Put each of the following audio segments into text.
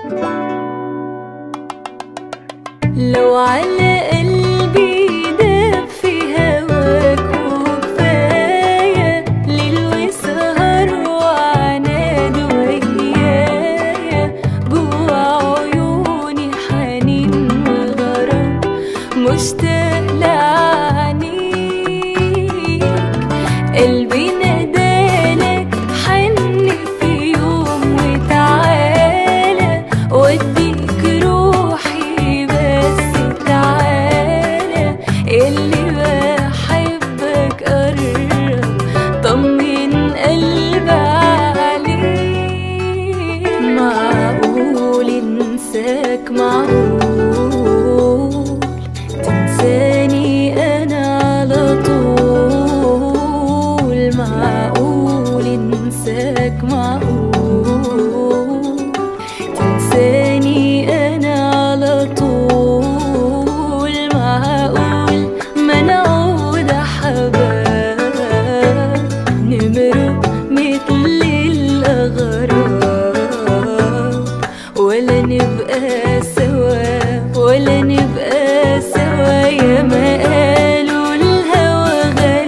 لو على قلبي داب في هواك وكفاية ليل وسهر وعناد ويايا جوا عيوني حنين وغرام مشتاق لعنيك قلبي نادالك حن في يوم وتعالى واديك روحي بس تعالى اللي بحبك قرب طمن قلبي عليك معقول انساك معقول تنساني انا على طول معقول انساك معقول تنساني انا على طول معقول ما نعود حباب نمرق مثل الاغراب ولا نبقى سوا ولا نبقى سوا يا ما قالوا الهوى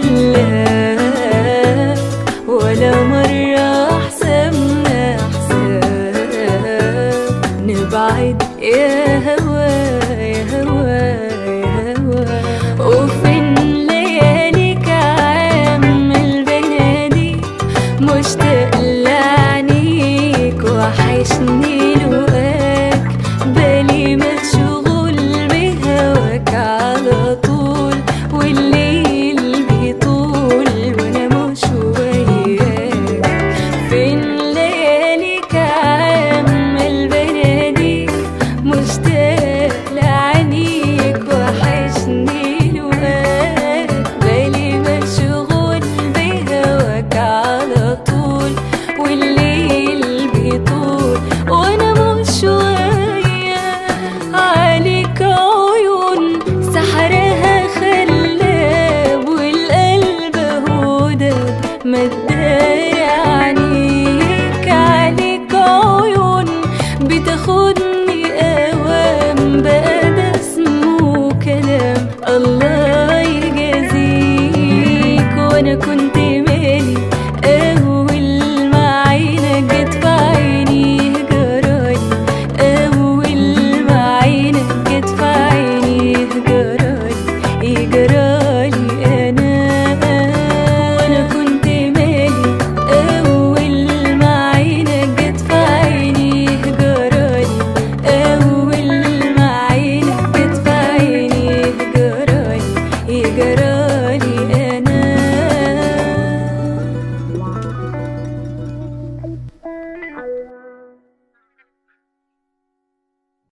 غلاب ولا مرة حسبنا حساب نبعد يا هوا يا هوا يا هوا وفين لياليك عام البنادي مشتاق لعنيك وحشني